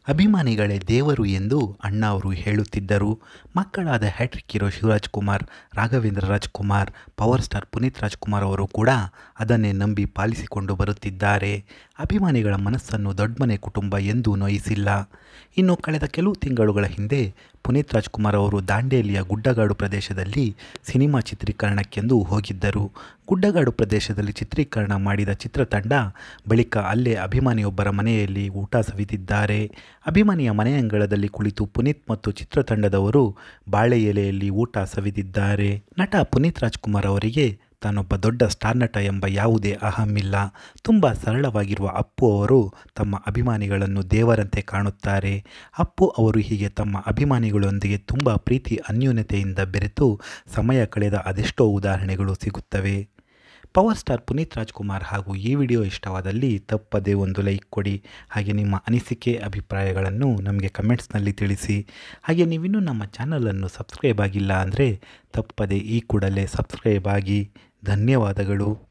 ಅಭಿಮಾನಿಗಳೇ ದೇವರು ಎಂದು ಅಣ್ಣ ಅವರು ಹೇಳುತ್ತಿದ್ದರು ಮಕ್ಕಳಾದ hattrick hero Shivaraj Kumar Raghavendra Rajkumar power star Puneeth Rajkumar ಅವರು ಕೂಡ ಅದನ್ನೇ ನಂಬಿ ಪಾಲಿಸಿಕೊಂಡು ಬರುತ್ತಿದ್ದಾರೆ ಅಭಿಮಾನಿಗಳ ಮನಸ್ಸನ್ನು ದೊಡ್ಡಮನೆ ಕುಟುಂಬ ಎಂದೂ ನೋಯಿಸಿಲ್ಲ ಇನ್ನು ಕಳೆದ ಕೆಲವು ತಿಂಗಳುಗಳ ಹಿಂದೆ ಪುನೀತ್ ರಾಜ್ಕುಮಾರ್ ಅವರು ದಾಂಡೇಲಿಯ ಗುಡ್ಡಗಾಡು ಪ್ರದೇಶದಲ್ಲಿ ಸಿನಿಮಾ ಚಿತ್ರೀಕರಣಕ್ಕೆಂದು ಹೋಗಿದ್ದರು ಗುಡ್ಡಗಾಡು ಪ್ರದೇಶದಲ್ಲಿ ಚಿತ್ರೀಕರಣ ಮಾಡಿದ ಚಿತ್ರತಂಡ ಬಳಿಕ ಅಲ್ಲೇ ಅಭಿಮಾನಿಯೊಬ್ಬರ ಮನೆಯಲ್ಲಿ ಊಟ ಸವಿದಿದ್ದಾರೆ ಅಭಿಮಾನಿಯ ಮನೆಯಂಗಳದಲ್ಲಿ ಕುಳಿತು ಪುನೀತ್ ಮತ್ತು ಚಿತ್ರತಂಡದವರು ಬಾಳೆ ಎಲೆಯಲ್ಲಿ ಊಟ ಸವಿದಿದ್ದಾರೆ ನಟ ಪುನೀತ್ ರಾಜ್ಕುಮಾರ್ ಅವರಿಗೆ ತಾನೊಬ್ಬ ದೊಡ್ಡ ಸ್ಟಾರ್ ನಟ ಎಂಬ ಯಾವುದೇ ಅಹಮಿಲ್ಲ ತುಂಬ ಸರಳವಾಗಿರುವ ಅಪ್ಪು ಅವರು ತಮ್ಮ ಅಭಿಮಾನಿಗಳನ್ನು ದೇವರಂತೆ ಕಾಣುತ್ತಾರೆ ಅಪ್ಪು ಅವರು ಹೀಗೆ ತಮ್ಮ ಅಭಿಮಾನಿಗಳೊಂದಿಗೆ ತುಂಬ ಪ್ರೀತಿ ಅನ್ಯೂನ್ಯತೆಯಿಂದ ಬೆರೆತು ಸಮಯ ಕಳೆದ ಅದೆಷ್ಟೋ ಉದಾಹರಣೆಗಳು ಸಿಗುತ್ತವೆ ಪವರ್ ಸ್ಟಾರ್ ಪುನೀತ್ ರಾಜ್ಕುಮಾರ್ ಹಾಗೂ ಈ ವಿಡಿಯೋ ಇಷ್ಟವಾದಲ್ಲಿ ತಪ್ಪದೇ ಒಂದು ಲೈಕ್ ಕೊಡಿ ಹಾಗೆ ನಿಮ್ಮ ಅನಿಸಿಕೆ ಅಭಿಪ್ರಾಯಗಳನ್ನು ನಮಗೆ ಕಮೆಂಟ್ಸ್ನಲ್ಲಿ ತಿಳಿಸಿ ಹಾಗೆ ನೀವಿನ್ನೂ ನಮ್ಮ ಚಾನಲನ್ನು ಸಬ್ಸ್ಕ್ರೈಬ್ ಆಗಿಲ್ಲ ಅಂದರೆ ತಪ್ಪದೇ ಈ ಕೂಡಲೇ ಸಬ್ಸ್ಕ್ರೈಬ್ ಆಗಿ ಧನ್ಯವಾದಗಳು